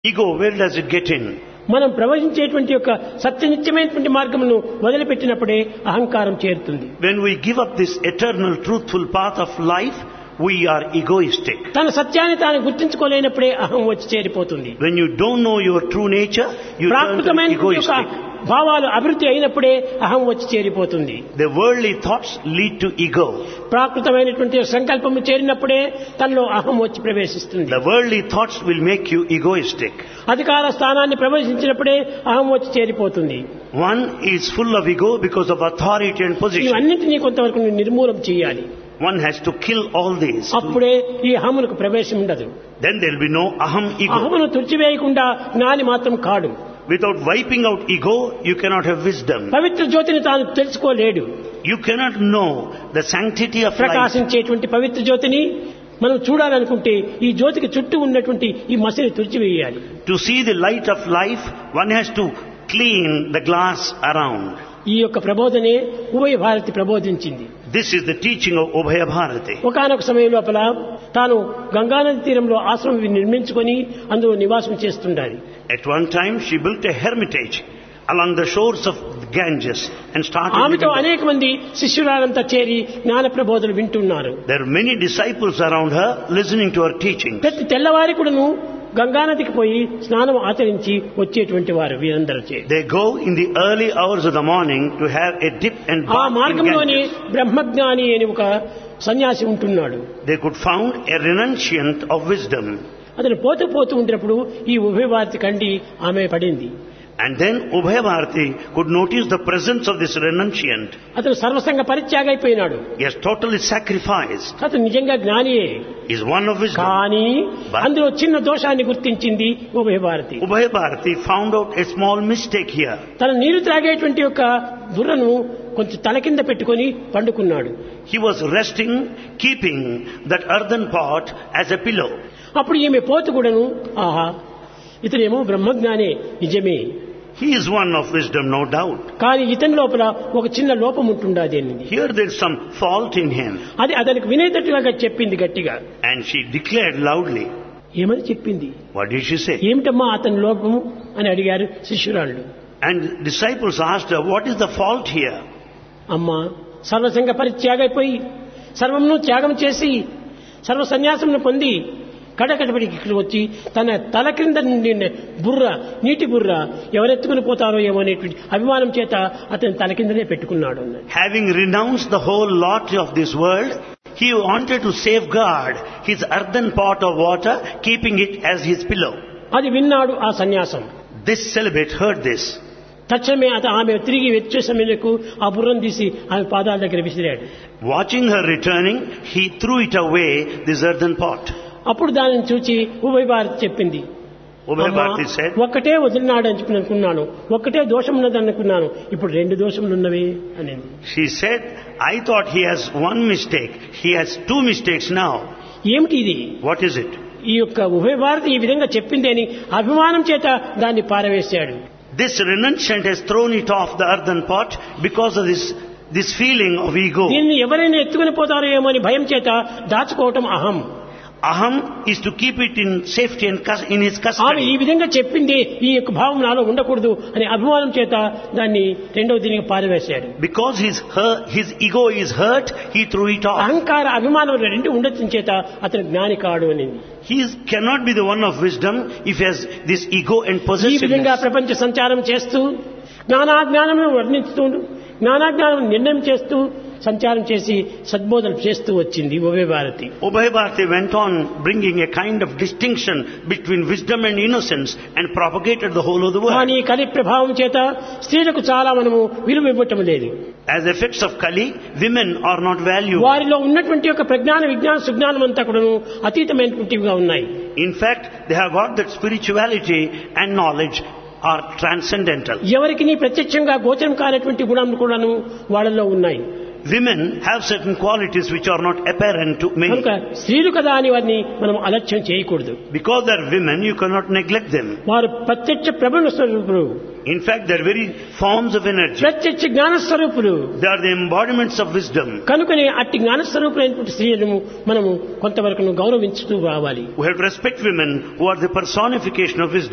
Ego, where does it get in? మనం ప్రవహించేటువంటి యొక్క సత్యనిత్యమైనటువంటి మార్గమును వదిలిపెట్టినప్పుడే అహంకారం చేరుతుంది When we give up this eternal, truthful path of life, we are egoistic. తన సత్యాన్ని తాను గుర్తించుకోలేనప్పుడే అహం వచ్చి చేరిపోతుంది When you don't know your true nature, you turn to ప్రాకృతమైనటువంటి యొక్క egoistic. భావాలు అభివృద్ధి అయినప్పుడే అహం వచ్చి చేరిపోతుంది The worldly thoughts lead to ego. ప్రాకృతమైనటువంటి సంకల్పము చేరినప్పుడే తనలో అహం వచ్చి ప్రవేశిస్తుంది The worldly thoughts will make you egoistic. అధికార స్థానాన్ని ప్రవేశించినప్పుడే అహం వచ్చి చేరిపోతుంది One is full of ego because of authority and position. ఇవన్నింటినీ కొంతవరకు నువ్వు నిర్మూలం చేయాలి One has to kill all these. అప్పుడే ఈ అహములకు ప్రవేశం ఉండదు Then there will be no aham ego. అహమును తుడిచివేయకుండా జ్ఞాని మాత్రం కాడు Without wiping out ego, you cannot have wisdom. పవిత్ర జ్యోతిని తాను తెలుసుకోలేడు You cannot know the sanctity of life. ప్రకాశించేటువంటి పవిత్ర జ్యోతిని మనం చూడాలనుకుంటే ఈ జ్యోతికి చుట్టూ ఉన్నటువంటి ఈ మసిని తుడిచివేయాలి To see the light of life, one has to clean the glass around. ఈ యొక్క ప్రబోధనే ఉభయ Bharati ప్రబోధించింది This is the teaching of Ubhaya Bharati. ఒకనొక సమయం లోపల తాను గంగానది తీరంలో ఆశ్రమం నిర్మించుకొని అందులో నివాసం చేస్తుండాలి At one time, she built a hermitage along the shores of Ganges and started. ఆమెతో living there. అనేక మంది శిష్యురాలంతా చేరి జ్ఞాన ప్రబోధలు వింటున్నారు There are many disciples around her listening to her teaching. ప్రతి తెల్లవారి కూడాను గంగానదికి పోయి స్నానం ఆచరించి వచ్చేటువంటి వారు వీరందరూ చే They go in the early hours of the morning to have a dip and ఆ bath in మార్గంలోనే Ganges. బ్రహ్మజ్ఞాని అని ఒక సన్యాసి ఉంటున్నాడు They could found a renunciant of wisdom. అతను పోతూ పోతూ ఉంటున్నప్పుడు ఈ ఉభయ భారతి కండి ఆమె పడింది And then Ubhaya Bharati could notice the presence of this renunciant. అతను సర్వసంగ పరిత్యాగైపోయినాడు He has totally sacrificed. అతను నిజంగా జ్ఞానియే He is one of wisdom. కానీ But- అందులో చిన్న దోషాన్ని గుర్తించింది ఉభయ Bharati Ubhaya Bharati found out a small mistake here. తన నీరు త్రాగేటువంటి యొక్క బుర్రను కొంచెం తల కింద పెట్టుకొని పండుకున్నాడు He was resting, keeping that earthen pot as a pillow. అప్పుడు ఈమె పోతు కూడాను ఆహా ఇతనేమో బ్రహ్మజ్ఞానే నిజమే He is one of wisdom, no doubt. కానీ ఇతని లోపల ఒక చిన్న లోపం ఉంటుండది అనింది Here there is some fault in him. అది అతనికి వినేటట్టుగా చెప్పింది గట్టిగా And she declared loudly. ఏమని చెప్పింది What did she say? ఏమిటమ్మా అతని లోపము అని అడిగారు శిష్యురాళ్ళు And disciples asked her, What is the fault here? అమ్మా సర్వసంగ పరిత్యాగైపోయి సర్వమును త్యాగం చేసి సర్వ సన్యాసమును పొంది కడకడపడికి ఇక్కడ వచ్చి తన తల క్రింద నిండిన బుర్ర నీటి బుర్ర ఎవరెత్తుకుని పోతారో ఏమో అనేటువంటి అభిమానం చేత అతని తల కిందనే పెట్టుకున్నాడు అన్నది Having renounced the whole lot of this world, he wanted to safeguard his earthen pot of water, keeping it as his pillow. అది విన్నాడు ఆ సన్యాసం This celibate heard this. తక్షణమే అత ఆమె తిరిగి వచ్చే సమయంలో ఆ బుర్రను తీసి ఆమె పాదాల దగ్గర విసిరాడు Watching her returning, he threw it away, this earthen pot. అప్పుడు దానిని చూచి ఉభయ భారతి చెప్పింది Ubhay అమ్మా, Bharati said, ఒక్కటే వదిలినాడు అని చెప్పి అనుకున్నాను ఒక్కటే దోషం ఉన్నది అనుకున్నాను ఇప్పుడు రెండు దోషములు ఉన్నవి అనేది She said, I thought he has one mistake. He has two mistakes now. ఏమిటి ఇది What is it? ఈ యొక్క ఉభయ భారతి ఈ విధంగా చెప్పింది అని అభిమానం చేత దాన్ని పారవేశాడు This renunciant has thrown it off the earthen pot because of this, this feeling of ego. దీన్ని ఎవరైనా ఎత్తుకుని పోతారో ఏమో అని భయం చేత దాచుకోవటం అహం Aham is to keep it in safety and cus- in his ఆమె custody. ఈ విధంగా చెప్పింది ఈ యొక్క భావం నాలో ఉండకూడదు అనే అభిమానం చేత దాన్ని రెండవ దీనికి పారవేశాడు Because his, her, his ego is hurt, he threw it off. అహంకార అభిమానం రెండు ఉండటం చేత అతను జ్ఞాని కాడు అని He is, cannot be the one of wisdom if he has this ego and ఈ విధంగా possessiveness. ప్రపంచ సంచారం చేస్తూ జ్ఞానాజ్ఞానమును వర్ణిస్తూ జ్ఞానాజ్ఞానం నిర్ణయం చేస్తూ సంచారం చేసి సద్బోధన చేస్తూ వచ్చింది ఉభయ Bharati Ubhay Bharati went on bringing a kind of distinction between wisdom and innocence and propagated the whole of the world. కానీ కలి ప్రభావం చేత స్త్రీలకు చాలా మనము విలువ ఇవ్వటం లేదు As effects of Kali, women are not valued. వారిలో ఉన్నటువంటి యొక్క ప్రజ్ఞాన విజ్ఞాన సుజ్ఞానం అంతా కూడాను అతీతమైనటువంటివిగా ఉన్నాయి In fact, they have got that spirituality and knowledge are transcendental. ఎవరికి నీ ప్రత్యక్షంగా గోచరం కానటువంటి గుణాలు కూడాను వాళ్ళలో ఉన్నాయి Women have certain qualities which are not apparent to many. కనుక స్త్రీలు కదా అని వారిని మనం అలక్ష్యం చేయకూడదు Because they're women, you cannot neglect them. వారు ప్రత్యక్ష ప్రబల స్వరూపులు In fact, they're very forms of energy. ప్రత్యక్ష జ్ఞాన స్వరూపులు They are the embodiments of wisdom. కనుకనే అట్టి జ్ఞానస్వరూపులైనటువంటి స్త్రీలను మనము కొంతవరకు గౌరవించుతూ రావాలి We have to respect women who are the personification of wisdom.